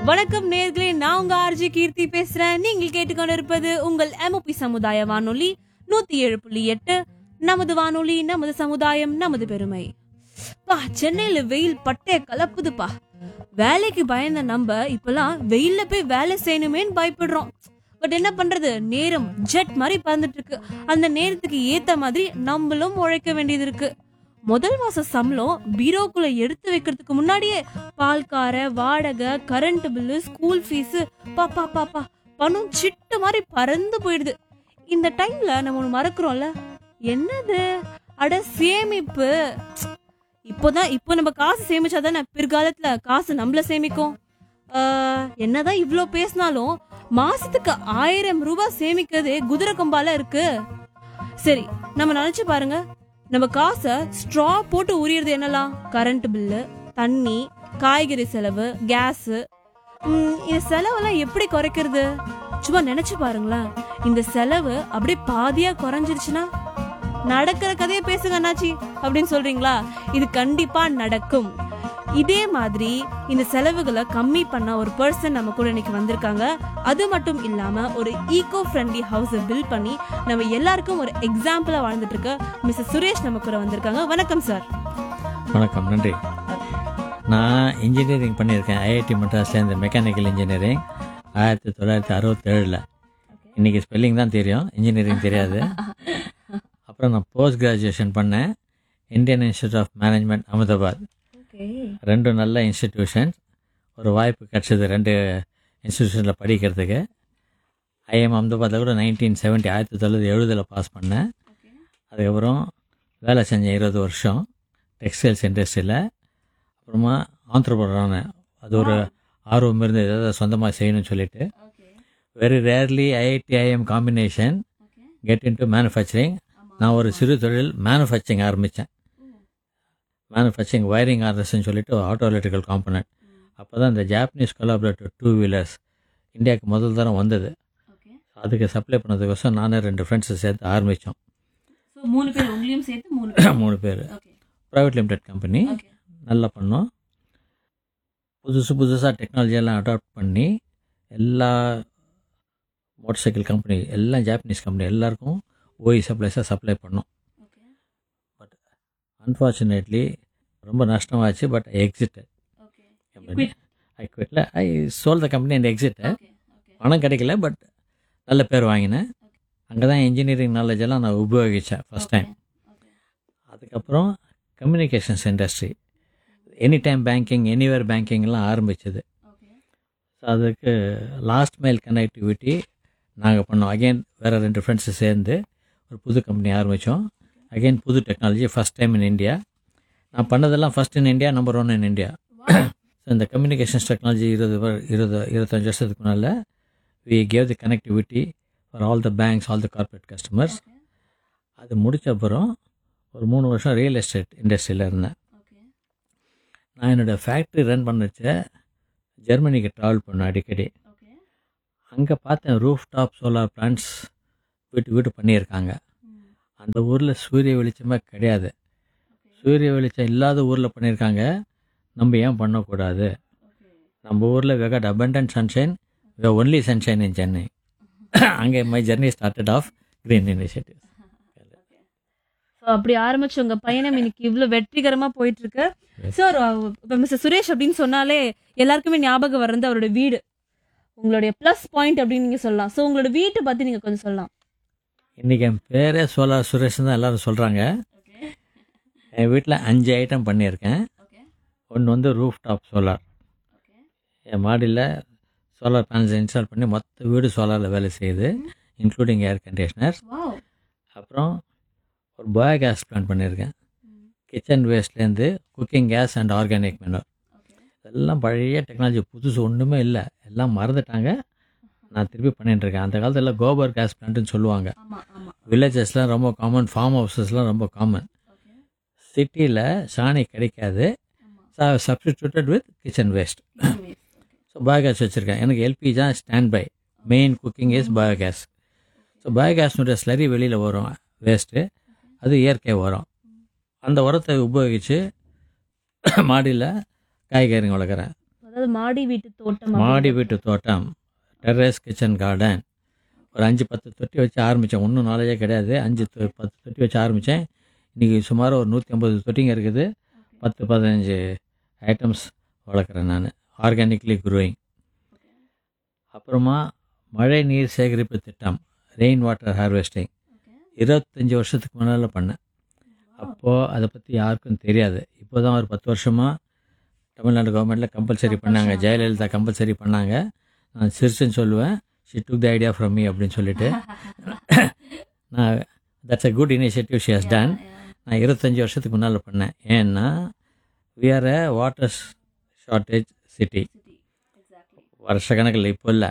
வணக்கம் நேர்களே நான் உங்க ஆர்ஜி கீர்த்தி பேசுறேன் நீங்கள் கேட்டுக்கொண்டிருப்பது உங்கள் எம்ஓபி சமுதாய வானொலி நூத்தி ஏழு புள்ளி எட்டு நமது வானொலி நமது சமுதாயம் நமது பெருமை பா சென்னையில வெயில் பட்டே கலப்புதுப்பா வேலைக்கு பயந்த நம்ம இப்பெல்லாம் வெயில்ல போய் வேலை செய்யணுமேன்னு பயப்படுறோம் பட் என்ன பண்றது நேரம் ஜெட் மாதிரி பறந்துட்டு இருக்கு அந்த நேரத்துக்கு ஏத்த மாதிரி நம்மளும் உழைக்க வேண்டியது இருக்கு முதல் மாச சம்பளம் பீரோக்குள்ள எடுத்து வைக்கிறதுக்கு முன்னாடியே பால்கார வாடகை கரண்ட் பில்லு ஸ்கூல் ஃபீஸ் பாப்பா பாப்பா பணம் சிட்டு மாதிரி பறந்து போயிடுது இந்த டைம்ல நம்ம ஒண்ணு மறக்கிறோம்ல என்னது அட சேமிப்பு இப்போதான் இப்போ நம்ம காசு சேமிச்சாதானே பிற்காலத்துல காசு நம்மள சேமிக்கும் ஆஹ், என்னதான் இவ்ளோ பேசினாலும் மாசத்துக்கு ஆயிரம் ரூபாய் சேமிக்கிறதே குதிரை கொம்பால இருக்கு சரி நம்ம நினைச்சு பாருங்க நம்ம காசை ஸ்ட்ரா போட்டு உரியறது என்னலாம் கரண்ட் பில்லு தண்ணி காய்கறி செலவு கேஸ் இந்த செலவெல்லாம் எப்படி குறைக்கிறது சும்மா நினைச்சு பாருங்களேன் இந்த செலவு அப்படியே பாதியா குறைஞ்சிருச்சுன்னா நடக்கிற கதையை பேசுங்க அண்ணாச்சி அப்படின்னு சொல்றீங்களா இது கண்டிப்பா நடக்கும் இதே மாதிரி இந்த செலவுகளை கம்மி பண்ண ஒரு பர்சன் நம்ம கூட இன்னைக்கு வந்திருக்காங்க அது மட்டும் இல்லாம ஒரு ஈகோ ஃப்ரெண்ட்லி ஹவுஸை பில்ட் பண்ணி நம்ம எல்லாருக்கும் ஒரு எக்ஸாம்பிளா வாழ்ந்துட்டு இருக்க மிஸ்டர் சுரேஷ் நம்ம கூட வந்திருக்காங்க வணக்கம் சார் வணக்கம் நன்றி நான் இன்ஜினியரிங் பண்ணியிருக்கேன் ஐஐடி மெட்ராஸ்லேருந்து மெக்கானிக்கல் இன்ஜினியரிங் ஆயிரத்தி தொள்ளாயிரத்தி அறுபத்தேழில் இன்றைக்கி ஸ்பெல்லிங் தான் தெரியும் இன்ஜினியரிங் தெரியாது அப்புறம் நான் போஸ்ட் கிராஜுவேஷன் பண்ணேன் Indian institute of management Ahmedabad ரெண்டு நல்ல இன்ஸ்டிடியூஷன்ஸ் ஒரு வாய்ப்பு கிடச்சிது ரெண்டு இன்ஸ்டிடியூஷனில் படிக்கிறதுக்கு ஐஎம் அகமதாபாத்தில் கூட நைன்டீன் செவன்ட்டி ஆயிரத்தி தொள்ளாயிரத்தி எழுபதில் பாஸ் பண்ணேன் அதுக்கப்புறம் வேலை செஞ்சேன் இருபது வருஷம் டெக்ஸ்டைல்ஸ் இண்டஸ்ட்ரியில் அப்புறமா ஆந்திரபுரம் அது ஒரு ஆர்வம் இருந்து ஏதாவது சொந்தமாக செய்யணும்னு சொல்லிட்டு very rarely IIT IM combination get in to manufacturing நான் ஒரு சிறு தொழில் மேனுஃபேக்சரிங் ஆரம்பித்தேன் மேனுஃபேக்சரிங் வயரிங் ஆர்டர்ஸ்னு சொல்லிட்டு ஆட்டோ எலக்ட்ரிக்கல் காம்பனண்ட் அப்போ தான் இந்த ஜாப்பனீஸ் கொலாபரேட்டிவ் டூ வீலர்ஸ் இந்தியாவுக்கு முதல் தரம் வந்தது அதுக்கு சப்ளை பண்ணதுக்கோசம் நானே ரெண்டு ஃப்ரெண்ட்ஸை சேர்த்து ஆரம்பித்தோம் மூணு பேர் உங்களையும் சேர்த்து மூணு மூணு பேர் ப்ரைவேட் லிமிடெட் கம்பெனி நல்லா பண்ணோம் புதுசு புதுசாக டெக்னாலஜியெல்லாம் அடாப்ட் பண்ணி எல்லா மோட்டர் சைக்கிள் கம்பெனி எல்லாம் ஜாப்பனீஸ் கம்பெனி எல்லாருக்கும் ஓஇ சப்ளைஸாக சப்ளை பண்ணோம் பட் அன்ஃபார்ச்சுனேட்லி ரொம்ப நஷ்டமாச்சு பட் ஐ எக்ஸிட்டட் ஐ குவிட்ல I sold the company and exited பணம் கிடைக்கல பட் நல்ல பேர் வாங்கினேன் அங்கே தான் இன்ஜினியரிங் நாலேஜ் எல்லாம் நான் உபயோகித்தேன் ஃபஸ்ட் டைம் அதுக்கப்புறம் communications industry any time banking anywhere பேங்கிங்லாம் ஆரம்பிச்சது ஸோ அதுக்கு லாஸ்ட் மைல் கனெக்டிவிட்டி நாங்கள் பண்ணோம் அகைன் வேறு ரெண்டு ஃப்ரெண்ட்ஸு சேர்ந்து ஒரு புது கம்பெனி ஆரம்பித்தோம் அகைன் புது technology first time in India நான் பண்ணதெல்லாம் first in India number one in India so இந்த கம்யூனிகேஷன்ஸ் டெக்னாலஜி இருபது வரு- இருபது இருபத்தஞ்சு வருஷத்துக்கு முன்னால் we gave the connectivity for all the banks all the corporate customers அது முடிச்ச அப்புறம் ஒரு மூணு வருஷம் ரியல் எஸ்டேட் இண்டஸ்ட்ரியில் இருந்தேன் நான் என்னோடய ஃபேக்ட்ரி ரன் பண்ணச்ச ஜெர்மனிக்கு ட்ராவல் பண்ணேன் அடிக்கடி அங்கே பார்த்தேன் ரூஃப் டாப் சோலார் பிளான்ட்ஸ் வீட்டு வீட்டு பண்ணியிருக்காங்க அந்த ஊரில் சூரிய வெளிச்சமே கிடையாது சூரிய வெளிச்சம் இல்லாத ஊரில் பண்ணியிருக்காங்க நம்ம ஏன் பண்ணக்கூடாது நம்ம ஊரில் வெகட் abundant sunshine only sunshine in Chennai அங்கே my journey started off green initiative So, அப்படி ஆரம்பிச்ச உங்க பயணம் இன்னைக்கு இவ்வளவு வெற்றிகரமா போயிட்டு இருக்கு சார் இப்ப மிஸ்டர் சுரேஷ் அப்படின்னு சொன்னாலே எல்லாருக்குமே ஞாபகம் வர்றது அவரோட வீடு உங்களுடைய ப்ளஸ் பாயிண்ட் அப்படின்னு நீங்க சொல்லலாம் சோ உங்களோட வீட்டை பத்தி நீங்க கொஞ்சம் சொல்லலாம் இன்றைக்கி என் பேரே சோலார் சுரேஷ் தான் எல்லாரும் சொல்கிறாங்க என் வீட்டில் அஞ்சு ஐட்டம் பண்ணியிருக்கேன் ஒன்று வந்து ரூஃப் டாப் சோலார் என் மாடியில் சோலார் பேனல்ஸ் இன்ஸ்டால் பண்ணி மொத்த வீடு சோலாரில் வேலை செய்யுது இன்க்ளூடிங் ஏர் கண்டிஷனர் அப்புறம் ஒரு பயோ கேஸ் பிளான் பண்ணியிருக்கேன் கிச்சன் வேஸ்ட்லேருந்து cooking gas and organic manure இதெல்லாம் பழைய டெக்னாலஜி புதுசு ஒன்றுமே இல்லை எல்லாம் மறந்துட்டாங்க நான் திருப்பி பண்ணிட்டு இருக்கேன் அந்த காலத்தில் கோபர் கேஸ் பிளான்ட்னு சொல்லுவாங்க ஆமா ஆமா வில்லேஜஸ்லாம் ரொம்ப காமன் ஃபார்ம் ஹவுசஸ்லாம் ரொம்ப காமன் சிட்டியில் சாணி கிடைக்காது substituted with kitchen waste so biogas வச்சுருக்கேன் எனக்கு எல்பி தான் stand by main cooking is biogas so பயோகேஸ்னுடைய ஸ்லரி வெளியில் வரும் வேஸ்ட்டு அது இயற்கை உரம் அந்த உரத்தை உபயோகித்து மாடியில் காய்கறிங்க வளர்க்குறேன் அதாவது மாடி வீட்டு தோட்டம் மாடி வீட்டு தோட்டம் டெரஸ் கிச்சன் கார்டன் ஒரு அஞ்சு பத்து தொட்டி வச்சு ஆரம்பித்தேன் ஒன்றும் நாலேஜே கிடையாது அஞ்சு தொ- பத்து தொட்டி வச்சு ஆரம்பித்தேன் இன்றைக்கி சுமார் ஒரு நூற்றி ஐம்பது தொட்டிங்க இருக்குது பத்து பதினஞ்சு ஐட்டம்ஸ் வளர்க்குறேன் நான் ஆர்கானிக்லி குரோயிங் அப்புறமா மழை நீர் சேகரிப்பு திட்டம் ரெயின் வாட்டர் ஹார்வெஸ்டிங் இருபத்தஞ்சி வருஷத்துக்கு முன்னால் பண்ணேன் அப்போது அதை பற்றி யாருக்கும் தெரியாது இப்போ தான் ஒரு பத்து வருஷமாக தமிழ்நாடு கவர்மெண்ட்டில் கம்பல்சரி பண்ணாங்க ஜெயலலிதா கம்பல்சரி பண்ணாங்க நான் சிரிச்சுன்னு சொல்லுவேன் she took the idea from me அப்படின்னு சொல்லிட்டு நான் that's a good initiative she has done நான் இருபத்தஞ்சி வருஷத்துக்கு முன்னால் பண்ணேன் ஏன்னா we are a water shortage city வருஷ கணக்கில் இப்போ இல்லை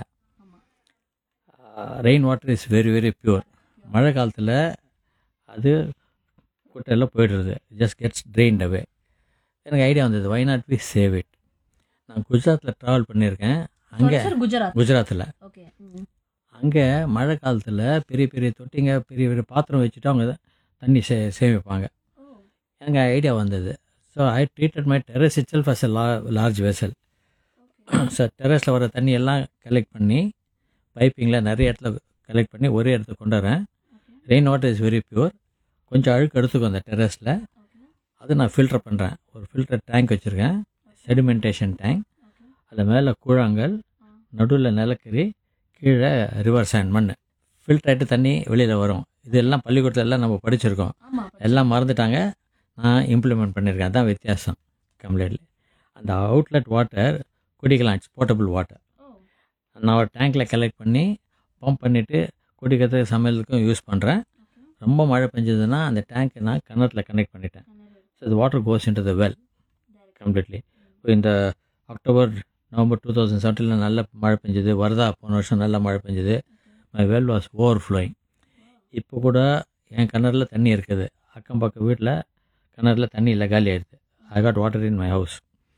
rain water is very very pure மழை காலத்தில் அது குட்டையெல்லாம் போயிடுறது ஜஸ்ட் கெட்ஸ் ட்ரெயின்ட் அவே எனக்கு ஐடியா வந்தது why not we save it நான் குஜராத்தில் ட்ராவல் பண்ணியிருக்கேன் அங்கே சார் குஜராத் குஜராத்தில் ஓகே அங்கே மழை காலத்தில் பெரிய பெரிய தொட்டிங்க பெரிய பெரிய பாத்திரம் வச்சுட்டு அவங்க தண்ணி சே சேமிப்பாங்க எனக்கு ஐடியா வந்தது so I treated my terrace itself as a la large vessel so டெரஸில் வர தண்ணி எல்லாம் கலெக்ட் பண்ணி பைப்பிங்கில் நிறைய இடத்துல கலெக்ட் பண்ணி ஒரே இடத்துக்கு கொண்டு வரேன் rain water is very pure கொஞ்சம் அழுக்கு எடுத்துக்கும் அந்த டெரஸில் அது நான் ஃபில்டர் பண்ணுறேன் ஒரு ஃபில்டர் டேங்க் வச்சுருக்கேன் செடிமெண்டேஷன் டேங்க் அதில் மேலே கூழாங்கல் நடுவில் நிலக்கரி கீழே ரிவர் சாண்ட் மண் ஃபில்டர் ஆகிட்டு தண்ணி வெளியில் வரும் இதெல்லாம் பள்ளிக்கூடத்துல எல்லாம் நம்ம படிச்சிருக்கோம் ஆமா எல்லாம் மறந்துட்டாங்க நான் இம்ப்ளிமெண்ட் பண்ணியிருக்கேன் அதான் வித்தியாசம் கம்ப்ளீட்லி அந்த அவுட்லெட் வாட்டர் குடிக்கலாம் இட்ஸ் போர்ட்டபிள் வாட்டர் நான் ஒரு டேங்க்கில் கலெக்ட் பண்ணி பம்ப் பண்ணிவிட்டு குடிக்கிறதுக்கு சமையலுக்கும் யூஸ் பண்ணுறேன் ரொம்ப மழை பெஞ்சதுன்னா அந்த டேங்க்கை நான் கிணத்துல கனெக்ட் பண்ணிட்டேன் so the water goes into the well completely இந்த அக்டோபர் நவம்பர் டூ தௌசண்ட் செவன்டீனில் நல்ல மழை பெஞ்சது வருதா போன வருஷம் நல்ல மழை பெஞ்சது my well was overflowing இப்போ கூட என் கிணறுல தண்ணி இருக்குது அக்கம் பக்கம் வீட்டில் கிணறுல தண்ணி இல்லை காலி ஆயிடுது I got water in my house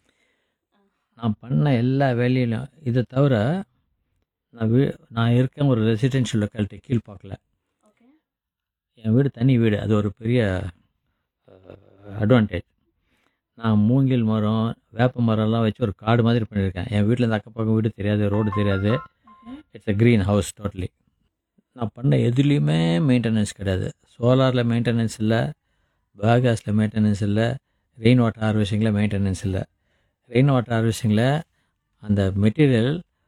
நான் பண்ண எல்லா வேலையிலும் இதை தவிர நான் வீ நான் இருக்கேன் ஒரு ரெசிடென்ஷியல் லொக்காலிட்டி கீழ்பாக்கில் என் வீடு தனி வீடு அது ஒரு பெரிய அட்வான்டேஜ் நான் மூங்கில் மரம் வேப்ப மரம்லாம் வச்சு ஒரு காடு மாதிரி பண்ணியிருக்கேன் என் வீட்டில் இந்த அக்கம் பக்கம் வீடு தெரியாது ரோடு தெரியாது it's a green house totally நான் பண்ண எதுலேயுமே மெயின்டெனன்ஸ் கிடையாது சோலாரில் மெயின்டெனன்ஸ் இல்லை பயோகேஸில் மெயின்டெனன்ஸ் இல்லை ரெயின் வாட்டர் ஹார்வெஸ்டிங்கில் மெயின்டெனன்ஸ் இல்லை ரெயின் வாட்டர் ஹார்வெஸ்டிங்கில் அந்த மெட்டீரியல்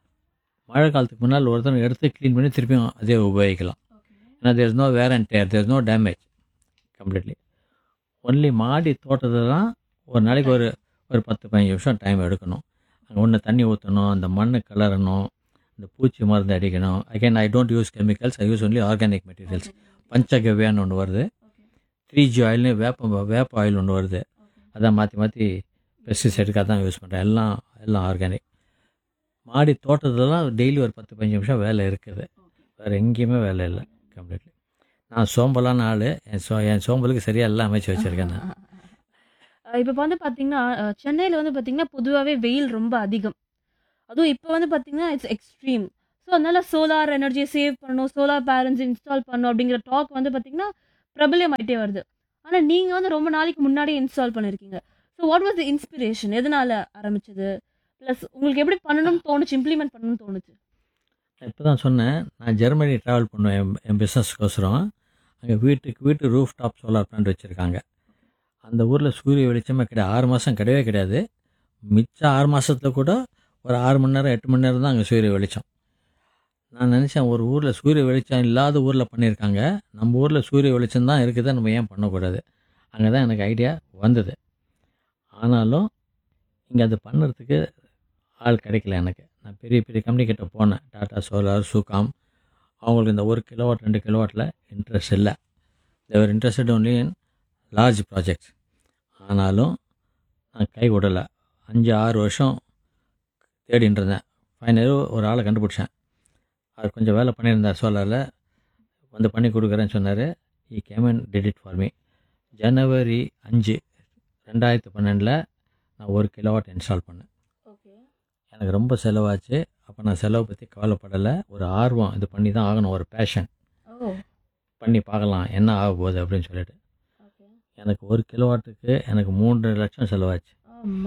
மழை காலத்துக்கு முன்னால் ஒருத்தர் எடுத்து க்ளீன் பண்ணி திருப்பியும் அதே உபயோகிக்கலாம் ஏன்னா there is no wear and tear there is no damage completely only மாடி தோட்டத்தில் தான் ஒரு நாளைக்கு ஒரு ஒரு பத்து பதினஞ்சு நிமிஷம் டைம் எடுக்கணும் அங்கே ஒன்று தண்ணி ஊற்றணும் அந்த மண்ணை கிளறணும் இந்த பூச்சி மருந்து அடிக்கணும் again I don't use chemicals I use only organic materials பஞ்சகவ்யான்னு ஒன்று வருது த்ரீ ஜி ஆயில்னு வேப்ப வேப்ப ஆயில் ஒன்று வருது அதான் மாற்றி மாற்றி பெஸ்டிசைடுக்காக தான் யூஸ் பண்ணுறேன் எல்லாம் எல்லாம் ஆர்கானிக் மாடி தோட்டத்துலலாம் டெய்லி ஒரு பத்து பதினஞ்சு நிமிஷம் வேலை இருக்குது வேறு எங்கேயுமே வேலை இல்லை கம்ப்ளீட்லி நான் சோம்பலான ஆள் என் சோ என் சோம்பலுக்கு சரியாக எல்லாம் அமைச்சு வச்சுருக்கேன் நான் இப்போ வந்து பார்த்தீங்கன்னா அஹ், சென்னையில வந்து பார்த்தீங்கன்னா பொதுவாகவே வெயில் ரொம்ப அதிகம் அதுவும் இப்போ வந்து பார்த்தீங்கன்னா இட்ஸ் எக்ஸ்ட்ரீம் ஸோ அதனால சோலார் எனர்ஜியை சேவ் பண்ணணும் சோலார் பேலன்ஸ் இன்ஸ்டால் பண்ணணும் அப்படிங்கிற டாக் வந்து பார்த்தீங்கன்னா பிரபலம் ஆயிட்டே வருது ஆனால் நீங்கள் வந்து ரொம்ப நாளைக்கு முன்னாடியே இன்ஸ்டால் பண்ணியிருக்கீங்க so what was the inspiration எதனால ஆரம்பிச்சது ப்ளஸ் உங்களுக்கு எப்படி பண்ணணும்னு தோணுச்சு இம்ப்ளிமெண்ட் பண்ணணும்னு தோணுச்சு இப்போ தான் சொன்னேன் நான் ஜெர்மனி ட்ராவல் பண்ணுவேன் என் என் பிஸ்னஸ்க்கோசரம் அங்கே வீட்டுக்கு வீட்டு ரூஃப் டாப் சோலார் பிளான்ட் வச்சுருக்காங்க அந்த ஊரில் சூரிய வெளிச்சமே கிடையாது ஆறு மாதம் கிடையவே கிடையாது மிச்சம் ஆறு மாதத்துல கூட ஒரு ஆறு மணி நேரம் எட்டு மணி நேரம் தான் அங்கே சூரிய வெளிச்சம் நான் நினச்சேன் ஒரு ஊரில் சூரிய வெளிச்சம் இல்லாத ஊரில் பண்ணியிருக்காங்க நம்ம ஊரில் சூரிய வெளிச்சம் தான் இருக்குது நம்ம ஏன் பண்ணக்கூடாது அங்கே தான் எனக்கு ஐடியா வந்தது ஆனாலும் இங்கே அது பண்ணுறதுக்கு ஆள் கிடைக்கல எனக்கு நான் பெரிய பெரிய கம்பெனி கிட்ட போனேன் டாடா சோலார் சூகாம் அவங்களுக்கு இந்த ஒரு கிலோவாட் ரெண்டு கிலோவாட்டில் இன்ட்ரெஸ்ட் இல்லை they were interested only in large projects ஆனாலும் நான் கை விடலை அஞ்சு ஆறு வருஷம் தேடிட்டு இருந்தேன் ஃபைனல் ஒரு ஆளை கண்டுபிடிச்சேன் அவர் கொஞ்சம் வேலை பண்ணியிருந்தார் சோலாரில் வந்து பண்ணி கொடுக்குறேன்னு சொன்னார் he came and did it for me ஜனவரி அஞ்சு ரெண்டாயிரத்து பன்னெண்டில் நான் ஒரு கிலோவாட் இன்ஸ்டால் பண்ணேன் ஓகே எனக்கு ரொம்ப செலவாச்சு அப்போ நான் செலவை பற்றி கவலைப்படலை ஒரு ஆர்வம் இது பண்ணி தான் ஆகணும் ஒரு பேஷன் ஓ பண்ணி பார்க்கலாம் என்ன ஆக போகுது அப்படின்னு சொல்லிட்டு ஓகே எனக்கு ஒரு கிலோவாட்டுக்கு எனக்கு மூன்று லட்சம் செலவாச்சு ஆமா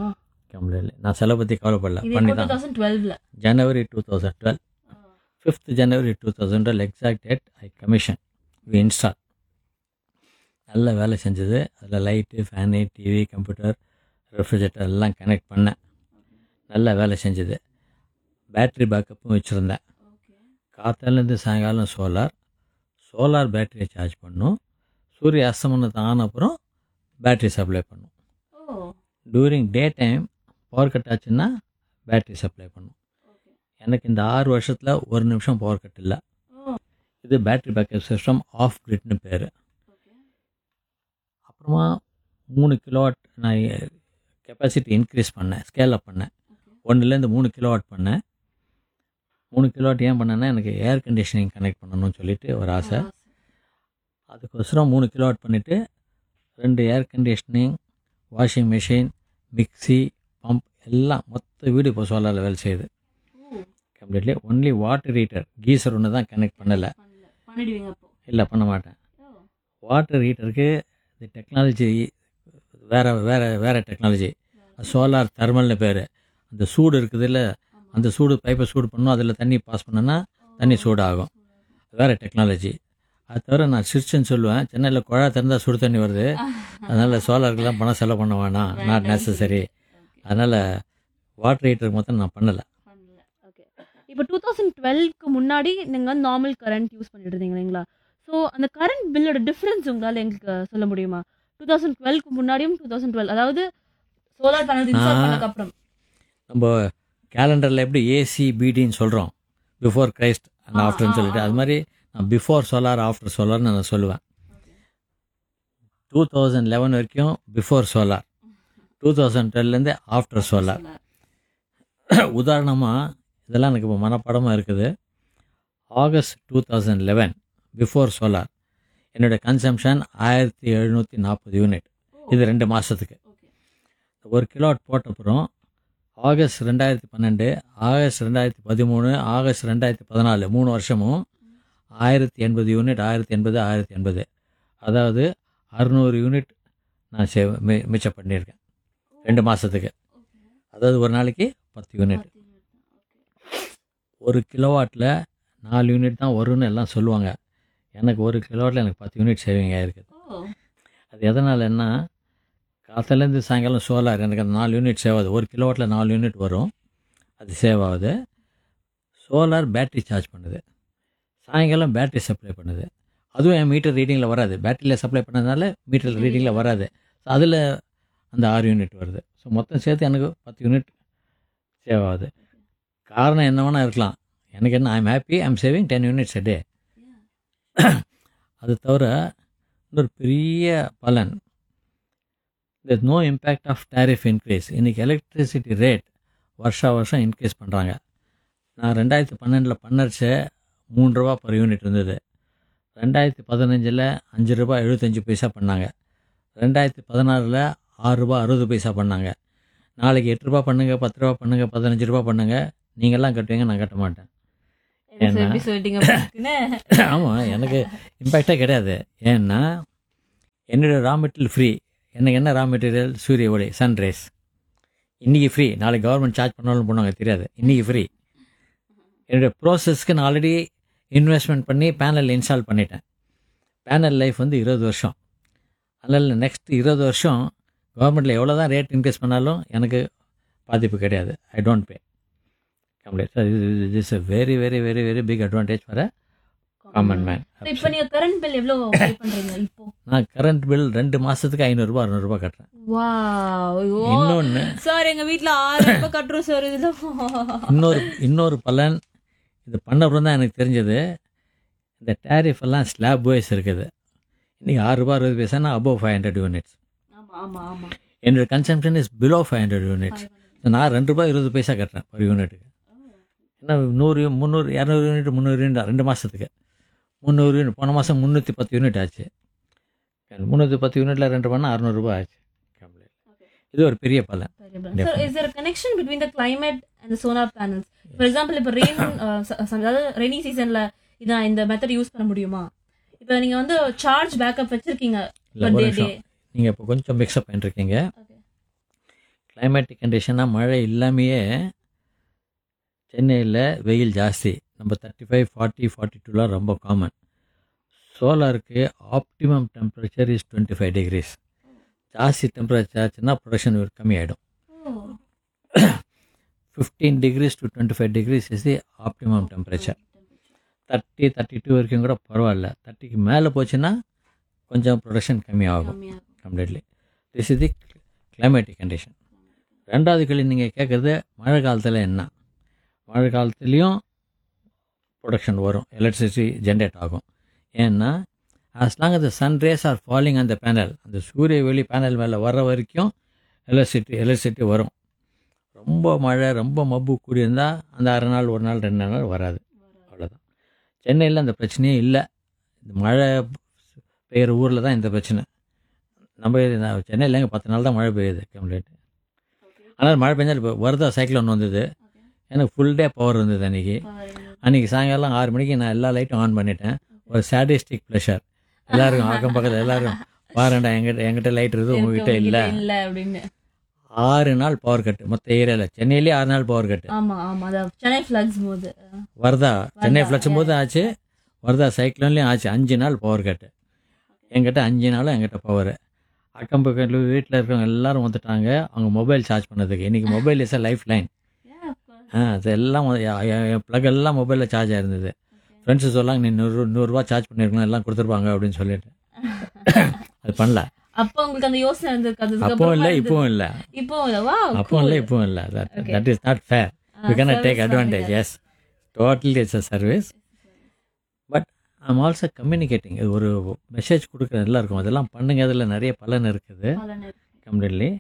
கம்ப்ளீட்லி நான் செலவு பற்றி கவலைப்படல இது பண்ணி டூ தான் தௌசண்ட் டுவெல்வ்ல January two thousand twelve fifth January two thousand twelve exact date I commission we install நல்ல வேலை செஞ்சது அதில் light fan TV computer refrigerator எல்லாம் கனெக்ட் பண்ணேன் நல்ல வேலை செஞ்சது பேட்ரி பேக்கப்பும் வச்சுருந்தேன் காத்தாலேருந்து சாயங்காலம் சோலார் சோலார் பேட்டரியை சார்ஜ் பண்ணும் சூரிய அஸ்தமனத்தை ஆன அப்புறம் பேட்டரி சப்ளை பண்ணும் oh during day time power cut ஆச்சுன்னா பேட்டரி சப்ளை பண்ணும் எனக்கு இந்த ஆறு வருஷத்தில் ஒரு நிமிஷம் பவர் கட் இல்லை ஓ இது பேட்டரி பேக்கப் சிஸ்டம் ஆஃப் கிரிட்னு பேர் அப்புறமா மூணு கிலோவாட் நான் கெப்பாசிட்டி இன்க்ரீஸ் பண்ணேன் ஸ்கேல் அப் பண்ணேன் ஒன்றுலேருந்து மூணு கிலோவாட் பண்ணேன் மூணு கிலோவாட் ஏன் பண்ணேன்னா எனக்கு ஏர் கண்டிஷனிங் கனெக்ட் பண்ணணும்னு சொல்லிட்டு ஒரு ஆசை அதுக்கோசரம் மூணு கிலோவாட் பண்ணிவிட்டு ரெண்டு air conditioning washing machine mixie pump எல்லாம் மொத்த வீடு இப்போ சோலாரில் வேலை செய்யுது completely only water heater geyser ஒன்று தான் கனெக்ட் பண்ணலை பண்ணிடுவீங்க அப்போ இல்லை பண்ண மாட்டேன் வாட்டர் ஹீட்டருக்கு இந்த டெக்னாலஜி வேறு வேறு வேறு டெக்னாலஜி சோலார் தெர்மல்னு பேர் அந்த சூடு இருக்குது இல்லை அந்த சூடு பைப்பை சூடு பண்ணணும் அதில் தண்ணி பாஸ் பண்ணோன்னா தண்ணி சூடு ஆகும் வேறு டெக்னாலஜி அது தவிர நான் சிரிச்சுன்னு சொல்லுவேன் சென்னையில் குழா திறந்தால் சுடு தண்ணி வருது அதனால் சோலாருக்கெல்லாம் பணம் செலவு பண்ண வேணாம் நாட் நெசசரி அதனால் வாட்டர் ஹீட்டருக்கு மொத்தம் நான் பண்ணலை ஓகே இப்போ டூ தௌசண்ட் டுவெல்க்கு முன்னாடி நீங்கள் வந்து நார்மல் கரண்ட் யூஸ் பண்ணிட்டு இருந்தீங்க இல்லைங்களா ஸோ அந்த கரண்ட் பில்லோட டிஃப்ரென்ஸ் உங்களால் எங்களுக்கு சொல்ல முடியுமா டூ தௌசண்ட் டுவெல்க்கு முன்னாடியும் டூ தௌசண்ட் டுவெல் அதாவது சோலார் பேனல் இன்ஸ்டால் நான் பண்ணதுக்கப்புறம் நம்ம கேலண்டரில் எப்படி ஏசி பிடின்னு சொல்கிறோம் பிஃபோர் கிரைஸ்ட் அண்ட் ஆ, ஆஃப்டர்னு ஆ, சொல்லிட்டு ஆ. அது மாதிரி நான் பிஃபோர் சோலார் ஆஃப்டர் சோலார்னு நான் சொல்லுவேன் டூ தௌசண்ட் லெவன் வரைக்கும் பிஃபோர் சோலார் டூ தௌசண்ட் டுவெல்லேருந்து ஆஃப்டர் சோலார் உதாரணமாக இதெல்லாம் எனக்கு இப்போ மனப்பாடமாக இருக்குது August two thousand eleven before solar என்னுடைய கன்சம்ஷன் ஆயிரத்தி எழுநூற்றி நாற்பது யூனிட் இது ரெண்டு மாதத்துக்கு ஒரு கிலோவாட் போட்ட அப்புறம் ஆகஸ்ட் ரெண்டாயிரத்தி பன்னெண்டு ஆகஸ்ட் ரெண்டாயிரத்தி பதிமூணு ஆகஸ்ட் ரெண்டாயிரத்தி பதினாலு மூணு வருஷமும் ஆயிரத்தி எண்பது யூனிட் ஆயிரத்தி எண்பது ஆயிரத்தி எண்பது அதாவது அறுநூறு யூனிட் நான் சே மி மிச்சம் பண்ணியிருக்கேன் ரெண்டு மாதத்துக்கு அதாவது ஒரு நாளைக்கு பத்து யூனிட் ஒரு கிலோவாட்டில் நாலு யூனிட் தான் வரும்னு எல்லாம் சொல்லுவாங்க எனக்கு ஒரு கிலோவாட்டில் எனக்கு பத்து யூனிட் சேவிங் ஆகிருக்குது அது எதனாலன்னா காத்தாலேருந்து சாயங்காலம் சோலார் எனக்கு அந்த நாலு யூனிட் சேவ் ஆகுது ஒரு கிலோவாட்டில் நாலு யூனிட் வரும் அது சேவ் ஆகுது சோலார் பேட்டரி சார்ஜ் பண்ணுது சாயங்காலம் பேட்டரி சப்ளை பண்ணுது அதுவும் என் மீட்டர் ரீடிங்கில் வராது பேட்டரியில் சப்ளை பண்ணதுனால மீட்டர் ரீடிங்கில் வராது ஸோ அதில் அந்த ஆறு யூனிட் வருது ஸோ மொத்தம் சேர்த்து எனக்கு பத்து யூனிட் சேவ் ஆகுது காரணம் என்ன வேணால் இருக்கலாம் எனக்கு என்ன I'm happy I'm saving ten units a day அது தவிர இன்னொரு பெரிய பலன் there's no impact of tariff increase இன்றைக்கி எலக்ட்ரிசிட்டி ரேட் வருஷா வருஷம் இன்க்ரீஸ் பண்ணுறாங்க நான் ரெண்டாயிரத்தி பன்னெண்டில் பண்ணரிச்ச மூணு ரூபா பர் யூனிட் இருந்தது ரெண்டாயிரத்தி பதினஞ்சில் அஞ்சு ரூபா எழுபத்தஞ்சு பைசா பண்ணாங்க ரெண்டாயிரத்தி பதினாறில் ஆறு ரூபா அறுபது பைசா பண்ணாங்க நாளைக்கு எட்டு ரூபா பண்ணுங்க பத்து ரூபா பண்ணுங்க பதினஞ்சு ரூபா பண்ணுங்க நீங்கள்லாம் கட்டுவீங்க நான் கட்ட மாட்டேன் எனக்கு எப்படி சொல்லிட்டீங்க பாத்தீங்கன்னா? ஆமாம் எனக்கு இம்பேக்டே கிடையாது ஏன்னா என்னோட ரா மெட்டீரியல் ஃப்ரீ எனக்கு என்ன ரா மெட்டீரியல் சூரிய ஒளி சன்ரைஸ் இன்றைக்கி ஃப்ரீ நாளைக்கு கவர்மெண்ட் சார்ஜ் பண்ணாலும் பண்ணுவாங்க தெரியாது இன்றைக்கி ஃப்ரீ என்னுடைய ப்ராசஸ்க்கு நான் ஆல்ரெடி இன்வெஸ்ட்மெண்ட் பண்ணி பேனல் இன்ஸ்டால் பண்ணிட்டேன் பேனல் லைஃப் வந்து இருபது வருஷம் அதனால் நெக்ஸ்ட் இருபது வருஷம் கவர்மெண்ட்டில் எவ்வளோ தான் ரேட் இன்க்ரீஸ் பண்ணாலும் எனக்கு பாதிப்பு கிடையாது I don't pay complete sir இது is a very very very very big advantage for a common man So, இப்போ நீங்க கரண்ட் பில் எவ்வளவு pay பண்றீங்க இப்போ நான் கரண்ட் பில் ரெண்டு மாதத்துக்கு ஐநூறுரூபா அறநூறுபா கட்டுறேன் வாவ் இன்னொன்று சார் எங்க வீட்ல ஆறு ரூபாய் கட்டுறோம் சார் இதுல இன்னொரு இன்னொரு பலன் இது பண்ண அப்புறம் தான் எனக்கு தெரிஞ்சது இந்த டேரிஃப் எல்லாம் ஸ்லாப் வைஸ் இருக்குது இன்றைக்கி ஆறு ரூபா அறுபது பைசானா அபவ் ஃபைவ் ஹண்ட்ரட் யூனிட்ஸ் ஆமா ஆமா ஆமா என்னோட consumption is below five hundred units நான் ரெண்டு ரூபாய் இருபது பைசா கட்டுறேன் ஒரு யூனிட்டுக்கு ஏன்னா நூறு முந்நூறு இரநூறு யூனிட் முந்நூறு யூனிட் ரெண்டு மாதத்துக்கு முந்நூறு யூனிட் போன மாதம் முந்நூற்றி பத்து யூனிட் ஆச்சு முந்நூற்றி பத்து யூனிட்டில் ரெண்டு பண்ணால் அறநூறுபா ஆச்சு இது ஒரு பெரிய பலன் So, is there a connection between the climate and the solar panels? For example, இப்போ ரெயின் அதாவது ரெய்னி சீசன்ல இதான் இந்த மெத்தட் யூஸ் பண்ண முடியுமா இப்போ நீங்க வந்து சார்ஜ் பேக்கப் வச்சிருக்கீங்க இல்லை per ஒரு day நிமிஷம் day. நீங்கள் இப்போ கொஞ்சம் மிக்ஸ்அப் பண்ணிருக்கீங்க Okay. கிளைமேட்டிக் கண்டிஷனாக மழை இல்லாமையே சென்னையில் வெயில் ஜாஸ்தி நம்ம தேர்ட்டி ஃபைவ் ஃபார்ட்டி ஃபார்ட்டி டூலாம் ரொம்ப காமன் சோலாருக்கு optimum temperature is twenty five degrees ஜாஸ்தி டெம்பரேச்சர் ஆச்சுன்னா ப்ரொடக்ஷன் கம்மியாயிடும் fifteen degrees to twenty five degrees is the optimum temperature thirty thirty two வரைக்கும் கூட பரவாயில்ல தேர்ட்டிக்கு மேலே போச்சுன்னா கொஞ்சம் ப்ரொடக்ஷன் கம்மியாகும் completely this is the climatic condition ரெண்டாவது கேள்வி நீங்கள் கேட்குறது மழை காலத்தில் என்ன மழை காலத்துலேயும் ப்ரொடக்ஷன் வரும் எலக்ட்ரிசிட்டி ஜென்ரேட் ஆகும் ஏன்னா as long as the sun rays are falling on the panel அந்த சூரிய வெளி பேனல் மேலே வர்ற வரைக்கும் எலக்ட்ரிசிட்டி எலக்ட்ரிசிட்டி வரும் ரொம்ப மழை ரொம்ப மப்பு கூடியிருந்தால் அந்த அரை நாள் ஒரு நாள் ரெண்டு நாள் வராது அவ்வளோதான் சென்னையில் அந்த பிரச்சனையே இல்லை இந்த மழை பெய்கிற ஊரில் தான் இந்த பிரச்சனை நம்ம இது நான் சென்னையில் எங்கள் பத்து நாள் தான் மழை பெய்யுது கம்ப்ளீட் ஆனால் மழை பெஞ்சால் இப்போ வருதா சைக்கிள் வந்தது எனக்கு ஃபுல் டே பவர் இருந்தது அன்றைக்கி அன்றைக்கி சாயங்காலம் ஆறு மணிக்கு நான் எல்லா லைட்டும் ஆன் பண்ணிட்டேன் ஒரு சாடிஸ்டிக் ப்ளஷர் எல்லாருக்கும் அக்கம் பக்கத்தில் எல்லாரும் பாருண்டா எங்கிட்ட எங்கிட்ட லைட் இருக்குது உங்ககிட்ட இல்லை இல்ல அப்படின்னு ஆறு நாள் பவர் கட்டு மொத்த ஏரியாவில் சென்னையிலேயே ஆறு நாள் பவர் கட்டு ஆமா ஆமா அதான் சென்னை ஃபிளக்ஸ் போது வர்தா சென்னை ஃப்ளக்ஸும் போது ஆச்சு வர்தா சைக்ளோன்லேயும் ஆச்சு அஞ்சு நாள் பவர் கட்டு எங்கிட்ட அஞ்சு நாளும் எங்கிட்ட பவர் அக்கம் பக்கத்தில் வீட்டில் இருக்கிறவங்க எல்லாரும் வந்துட்டாங்க அவங்க மொபைல் சார்ஜ் பண்ணதுக்கு இன்றைக்கி mobile is a life line ah அது எல்லாம் வந்து எ- எ- என் ப்ளக் எல்லாம் மொபைலில் சார்ஜ் ஆயிருந்தது ஃப்ரெண்ட்ஸு சொல்லாங்க நீ நூறு நூறுரூவா சார்ஜ் பண்ணியிருக்கணும் எல்லாம் கொடுத்துருப்பாங்க அப்படின்னு சொல்லிட்டு அது பண்ணல அப்ப உங்களுக்கு அந்த யோசனை இருந்திருக்கு அப்போ இல்லை இப்போவும் இல்லை இப்போ வா அப்போ இல்லை இப்போவும் இல்லை that is not fair you can take advantage yes totally it's a service but I'm also communicating ஒரு மெசேஜ் கொடுக்குற எல்லாருக்கும் அதெல்லாம் பண்ணுங்க அதில் நிறைய பலன் இருக்குது கம்ப்ளீட்லி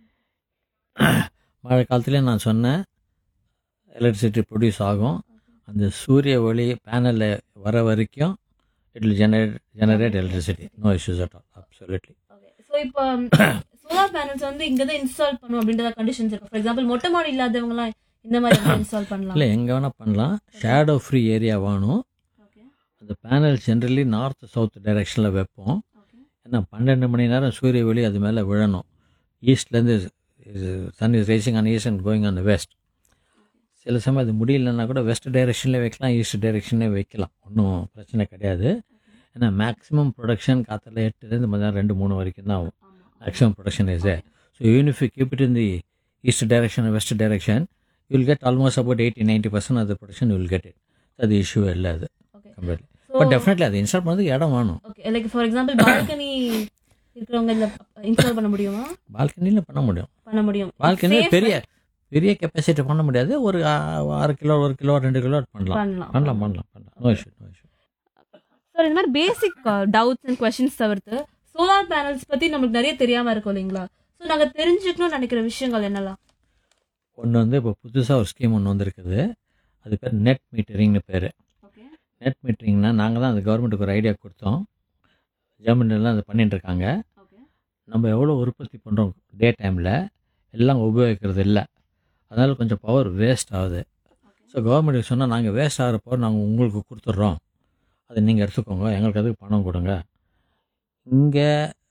மழை காலத்துலேயே நான் சொன்னேன் எலக்ட்ரிசிட்டி ப்ரொடியூஸ் ஆகும் அந்த சூரிய ஒளி பேனலில் வர வரைக்கும் it will generate generate electricity no issues at all absolutely so இப்போ சோலார் பேனல்ஸ் வந்து இங்க தான் இன்ஸ்டால் பண்ணும் அப்படின்றத கண்டிஷன்ஸ் இருக்கு ஃபார் எக்ஸாம்பிள் மொட்டை மாடி இல்லாதவங்க எல்லாம் இந்த மாதிரி இன்ஸ்டால் பண்ணலாம் இல்லை எங்கே வேணால் பண்ணலாம் ஷேடோ ஃப்ரீ ஏரியா வேணும் அந்த பேனல் ஜென்ரலி நார்த் சவுத் டைரெக்ஷனில் வைப்போம் ஏன்னா பன்னெண்டு மணி நேரம் சூரிய ஒளி அது மேலே விழணும் ஈஸ்ட்லேருந்து sun is rising on east and going on west சில சமயம் அது முடியலன்னா கூட வெஸ்ட் டைரெக்ஷன்லேயே வைக்கலாம் ஈஸ்ட் டைரெக்ஷன்லேயே வைக்கலாம் ஒன்றும் பிரச்சனை கிடையாது ஏன்னா மேக்ஸிமம் ப்ரொடக்ஷன் காற்றுல எட்டுலேருந்து மதியம் ரெண்டு மூணு வரைக்கும் தான் ஆகும் maximum production is so even if you keep it in the east direction west direction you will get almost about eighty ninety percent அது production you will get it அது இஷ்யூ இல்லை அது ஓகே கம்ப்ளீட்லி பட் டெஃபினெட்லி அது install பண்ணதுக்கு இடம் வேணும் okay like for example balcony இருக்கிறவங்க இதுல இன்ஸ்டால் பண்ண முடியுமா பால்கனியில் பண்ண முடியும் பண்ண முடியும் பால்கனியில் Safe பெரிய பெரிய கெப்பாசிட்டி பண்ண முடியாது ஒரு ஆ, ஆறு கிலோ ஒரு கிலோ ரெண்டு கிலோ பண்ணலாம் பண்ணலாம் பண்ணலாம் பண்ணலாம் பண்ணலாம் no issue no issue sir இந்த மாதிரி பேசிக் டவுட்ஸ் அண்ட் கொஸ்டின்ஸ் தவிர்த்து சோலார் பேனல்ஸ் பத்தி நமக்கு நிறைய தெரியாம இருக்கும் இல்லைங்களா ஸோ நாங்க தெரிஞ்சுக்கணும்னு நினைக்கிற விஷயங்கள் என்னலாம் ஒன்று வந்து இப்போ புதுசாக ஒரு ஸ்கீம் ஒன்று வந்திருக்குது அது பேர் நெட் மீட்டரிங்னு பேர் ஓகே நெட் மீட்டரிங்னா நாங்கள் தான் அந்த கவர்மெண்ட்டுக்கு ஒரு ஐடியா கொடுத்தோம் ஜெர்மனிலாம் அதை பண்ணிட்டு இருக்காங்க ஓகே நம்ம எவ்வளோ உற்பத்தி பண்ணுறோம் டே டைமில் எல்லாம் உபயோகிக்கிறது இல்லை அதனால் கொஞ்சம் பவர் வேஸ்ட் ஆகுது ஸோ கவர்மெண்ட்டுக்கு சொன்னால் நாங்கள் வேஸ்ட் ஆகிற பவர் நாங்கள் உங்களுக்கு கொடுத்துட்றோம் அதை நீங்கள் எடுத்துக்கோங்க எங்களுக்கு அதுக்கு பணம் கொடுங்க இங்கே